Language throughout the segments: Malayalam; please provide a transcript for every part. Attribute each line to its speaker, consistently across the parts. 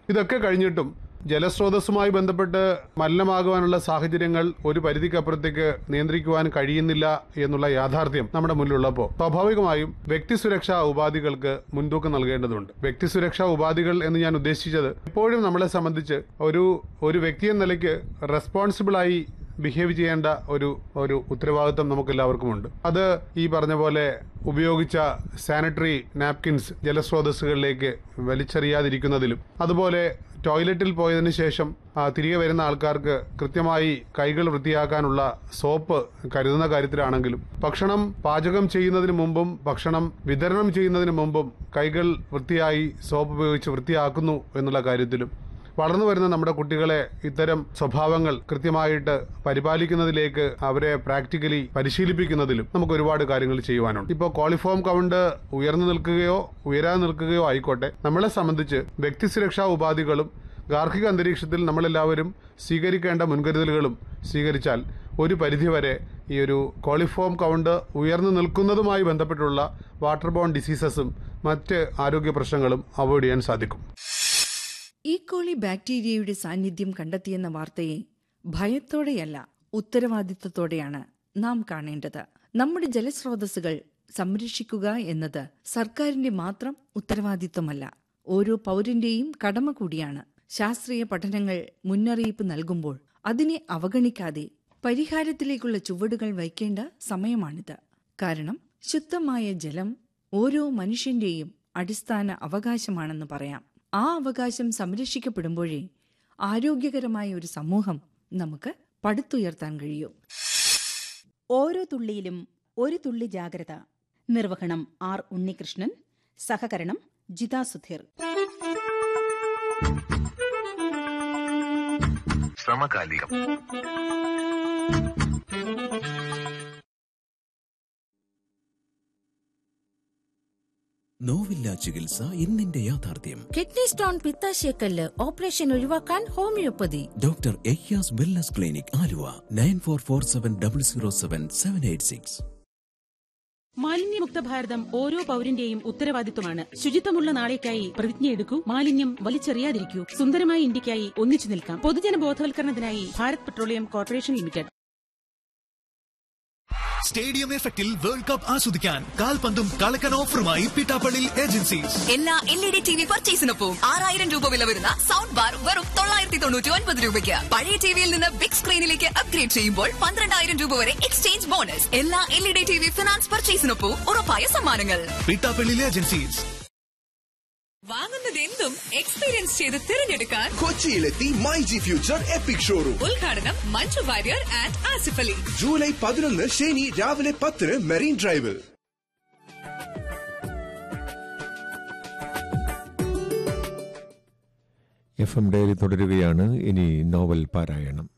Speaker 1: ഇതൊക്കെ കഴിഞ്ഞിട്ടും ജലസ്രോതസ്സുമായി ബന്ധപ്പെട്ട് മലിനമാകുവാനുള്ള സാഹചര്യങ്ങൾ ഒരു പരിധിക്കപ്പുറത്തേക്ക് നിയന്ത്രിക്കുവാൻ കഴിയുന്നില്ല എന്നുള്ള യാഥാർത്ഥ്യം നമ്മുടെ മുന്നിലുള്ളപ്പോൾ സ്വാഭാവികമായും വ്യക്തിസുരക്ഷാ ഉപാധികൾക്ക് മുൻതൂക്കം നൽകേണ്ടതുണ്ട് വ്യക്തിസുരക്ഷാ ഉപാധികൾ എന്ന് ഞാൻ ഉദ്ദേശിച്ചത് എപ്പോഴും നമ്മളെ സംബന്ധിച്ച് ഒരു ഒരു വ്യക്തി എന്ന നിലയ്ക്ക് റെസ്പോൺസിബിളായി ബിഹേവ് ചെയ്യേണ്ട ഒരു ഒരു ഉത്തരവാദിത്വം നമുക്ക് എല്ലാവർക്കുമുണ്ട് അത് ഈ പറഞ്ഞ പോലെ ഉപയോഗിച്ച സാനിറ്ററി നാപ്കിൻസ് ജലസ്രോതസ്സുകളിലേക്ക് വലിച്ചെറിയാതിരിക്കുന്നതിലും അതുപോലെ ടോയ്ലറ്റിൽ പോയതിനു ശേഷം ആ, തിരികെ വരുന്ന ആൾക്കാർക്ക് കൃത്യമായി കൈകൾ വൃത്തിയാക്കാനുള്ള സോപ്പ് കരുതുന്ന കാര്യത്തിലാണെങ്കിലും ഭക്ഷണം പാചകം ചെയ്യുന്നതിന് മുമ്പും ഭക്ഷണം വിതരണം ചെയ്യുന്നതിന് മുമ്പും കൈകൾ വൃത്തിയായി സോപ്പ് ഉപയോഗിച്ച് വൃത്തിയാക്കുന്നു എന്നുള്ള കാര്യത്തിലും വളർന്നു വരുന്ന നമ്മുടെ കുട്ടികളെ ഇത്തരം സ്വഭാവങ്ങൾ കൃത്യമായിട്ട് പരിപാലിക്കുന്നതിലേക്ക് അവരെ പ്രാക്ടിക്കലി പരിശീലിപ്പിക്കുന്നതിലും നമുക്ക് ഒരുപാട് കാര്യങ്ങൾ ചെയ്യുവാനുണ്ട് ഇപ്പോൾ ക്വാളിഫോം കൗണ്ട് ഉയർന്നു നിൽക്കുകയോ ഉയരാതെ നിൽക്കുകയോ ആയിക്കോട്ടെ നമ്മളെ സംബന്ധിച്ച് വ്യക്തിസുരക്ഷാ ഉപാധികളും ഗാർഹിക അന്തരീക്ഷത്തിൽ നമ്മളെല്ലാവരും സ്വീകരിക്കേണ്ട മുൻകരുതലുകളും സ്വീകരിച്ചാൽ ഒരു പരിധിവരെ ഈ ഒരു കോളിഫോം കൗണ്ട് ഉയർന്നു നിൽക്കുന്നതുമായി ബന്ധപ്പെട്ടുള്ള വാട്ടർ ബോൺ ഡിസീസസും മറ്റ് ആരോഗ്യ പ്രശ്നങ്ങളും അവോയ്ഡ് ചെയ്യാൻ സാധിക്കും
Speaker 2: ഈക്കോളി ബാക്ടീരിയയുടെ സാന്നിധ്യം കണ്ടെത്തിയെന്ന വാർത്തയെ ഭയത്തോടെയല്ല ഉത്തരവാദിത്വത്തോടെയാണ് നാം കാണേണ്ടത് നമ്മുടെ ജലസ്രോതസ്സുകൾ സംരക്ഷിക്കുക എന്നത് സർക്കാരിന്റെ മാത്രം ഉത്തരവാദിത്വമല്ല ഓരോ പൗരന്റെയും കടമ കൂടിയാണ് ശാസ്ത്രീയ പഠനങ്ങൾ മുന്നറിയിപ്പ് നൽകുമ്പോൾ അതിനെ അവഗണിക്കാതെ പരിഹാരത്തിലേക്കുള്ള ചുവടുകൾ വയ്ക്കേണ്ട സമയമാണിത് കാരണം ശുദ്ധമായ ജലം ഓരോ മനുഷ്യന്റെയും അടിസ്ഥാന അവകാശമാണെന്ന് പറയാം ആ അവകാശം സംരക്ഷിക്കപ്പെടുമ്പോഴേ ആരോഗ്യകരമായ ഒരു സമൂഹം നമുക്ക് പടുത്തുയർത്താൻ കഴിയൂ
Speaker 3: ഓരോ തുള്ളിയിലും ഒരു തുള്ളി ജാഗ്രത നിർവഹണം ആർ ഉണ്ണികൃഷ്ണൻ സഹകരണം ജിതാ സുധീർ
Speaker 4: സമകാലികം
Speaker 5: നോവില്ല ചികിത്സ ഇന്നിന്റെ യാഥാർത്ഥ്യം
Speaker 6: കിഡ്നി സ്റ്റോൺ പിത്താശയക്കല്ല് ഓപ്പറേഷൻ ഒഴിവാക്കാൻ ഹോമിയോപ്പതി
Speaker 5: ഡോക്ടർ എയ്യാസ് wellness clinic Aluva nine four four seven double zero seven seven eight six
Speaker 7: മാലിന്യമുക്ത ഭാരതം ഓരോ പൗരന്റെയും ഉത്തരവാദിത്വമാണ് ശുചിത്വമുള്ള നാളേക്കായി പ്രതിജ്ഞയെടുക്കൂ മാലിന്യം വലിച്ചെറിയാതിരിക്കൂ സുന്ദരമായ ഇന്ത്യക്കായി ഒന്നിച്ചു നിൽക്കാം പൊതുജന ബോധവൽക്കരണത്തിനായി Bharat petroleum corporation limited
Speaker 8: stadium എഫക്റ്റിൽ വേൾഡ് കപ്പ് ആസ്വദിക്കാൻ കാൽപന്തും കളക്കൻ ഓഫറുമായി പിട്ടാപ്പള്ളി ഏജൻസീസ്
Speaker 9: എല്ലാ L E D T V പർച്ചേസിനൊപ്പം ആറായിരം രൂപ വില വരുന്ന സൗണ്ട് ബാർ വെറും തൊള്ളായിരത്തി തൊണ്ണൂറ്റി ഒൻപത് രൂപയ്ക്ക് പഴയ ടിവിയിൽ നിന്ന് ബിഗ് സ്ക്രീനിലേക്ക് അപ്ഗ്രേഡ് ചെയ്യുമ്പോൾ പന്ത്രണ്ടായിരം രൂപ വരെ എക്സ്ചേഞ്ച് ബോണസ് എല്ലാ L E D T V finance പർച്ചേസിനൊപ്പം ഉറപ്പായ സമ്മാനങ്ങൾ
Speaker 8: പിട്ടാപ്പള്ളി ഏജൻസീസ്
Speaker 9: വാങ്ങുന്നത് എന്തും എക്സ്പീരിയൻസ് ചെയ്ത് തിരഞ്ഞെടുക്കാൻ
Speaker 10: കൊച്ചിയിലെത്തി my G future epic showroom
Speaker 9: ഉദ്ഘാടനം മഞ്ജു വാര്യർ ആൻഡ് ആസിഫ് അലി
Speaker 10: ജൂലൈ പതിനൊന്ന് ശനി രാവിലെ പത്തിന് മെറീൻ ഡ്രൈവിൽ
Speaker 11: എഫ് എം ഡയറി തുടരുകയാണ് ഇനി നോവൽ പാരായണം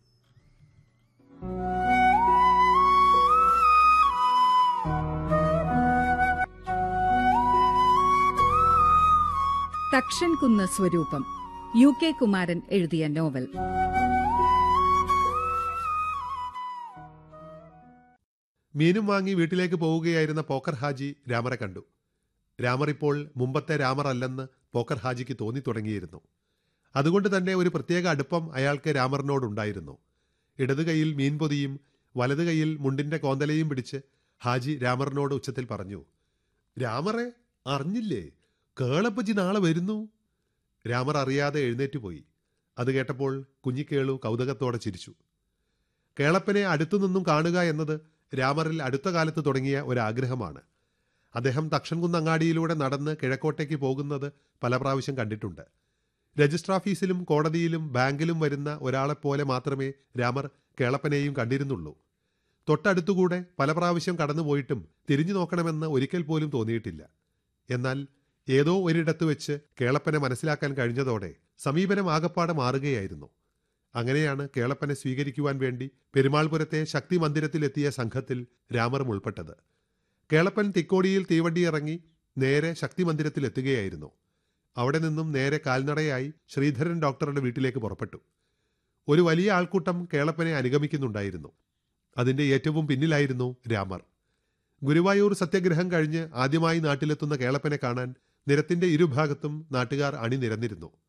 Speaker 12: തക്ഷൻ കുന്ന് സ്വരൂപം യു കെ കുമാരൻ എഴുതിയ നോവൽ
Speaker 13: മീനും വാങ്ങി വീട്ടിലേക്ക് പോവുകയായിരുന്ന പോക്കർ ഹാജി രാമറെ കണ്ടു രാമർ ഇപ്പോൾ മുമ്പത്തെ രാമർ അല്ലെന്ന് പോക്കർ ഹാജിക്ക് തോന്നി തുടങ്ങിയിരുന്നു അതുകൊണ്ട് തന്നെ ഒരു പ്രത്യേക അടുപ്പം അയാൾക്ക് രാമറിനോടുണ്ടായിരുന്നു ഇടത് കൈയിൽ മീൻ പൊതിയും വലത് കൈയിൽ മുണ്ടിന്റെ കോന്തലയും പിടിച്ച് ഹാജി രാമറിനോട് ഉച്ചത്തിൽ പറഞ്ഞു രാമറെ അറിഞ്ഞില്ലേ കേളപ്പച്ചി നാളെ വരുന്നു രാമർ അറിയാതെ എഴുന്നേറ്റ് പോയി അത് കേട്ടപ്പോൾ കുഞ്ഞിക്കേളു കൗതുകത്തോടെ ചിരിച്ചു കേളപ്പനെ അടുത്തുനിന്നും കാണുക എന്നത് രാമറിൽ അടുത്ത കാലത്ത് തുടങ്ങിയ ഒരാഗ്രഹമാണ് അദ്ദേഹം തക്ഷൻകുന്ന് അങ്ങാടിയിലൂടെ നടന്ന് കിഴക്കോട്ടേക്ക് പോകുന്നത് പല പ്രാവശ്യം കണ്ടിട്ടുണ്ട് രജിസ്റ്റർ ഓഫീസിലും കോടതിയിലും ബാങ്കിലും വരുന്ന ഒരാളെപ്പോലെ മാത്രമേ രാമർ കേളപ്പനെയും കണ്ടിരുന്നുള്ളൂ തൊട്ടടുത്തുകൂടെ പല പ്രാവശ്യം കടന്നുപോയിട്ടും തിരിഞ്ഞു നോക്കണമെന്ന് ഒരിക്കൽ പോലും തോന്നിയിട്ടില്ല എന്നാൽ ഏതോ ഒരിടത്ത് വെച്ച് കേളപ്പനെ മനസ്സിലാക്കാൻ കഴിഞ്ഞതോടെ സമീപനം ആകപ്പാടെ മാറുകയായിരുന്നു അങ്ങനെയാണ് കേളപ്പനെ സ്വീകരിക്കുവാൻ വേണ്ടി പെരുമാൾപുരത്തെ ശക്തി മന്ദിരത്തിലെത്തിയ സംഘത്തിൽ രാമറും ഉൾപ്പെട്ടത് കേളപ്പൻ തിക്കോടിയിൽ തീവണ്ടി ഇറങ്ങി നേരെ ശക്തി മന്ദിരത്തിലെത്തുകയായിരുന്നു അവിടെ നിന്നും നേരെ കാൽനടയായി ശ്രീധരൻ ഡോക്ടറുടെ വീട്ടിലേക്ക് പുറപ്പെട്ടു ഒരു വലിയ ആൾക്കൂട്ടം കേളപ്പനെ അനുഗമിക്കുന്നുണ്ടായിരുന്നു അതിന്റെ ഏറ്റവും പിന്നിലായിരുന്നു രാമർ ഗുരുവായൂർ സത്യഗ്രഹം കഴിഞ്ഞ് ആദ്യമായി നാട്ടിലെത്തുന്ന കേളപ്പനെ കാണാൻ നിരത്തിന്റെ ഇരുഭാഗത്തും നാട്ടുകാർ അണിനിരന്നിരുന്നു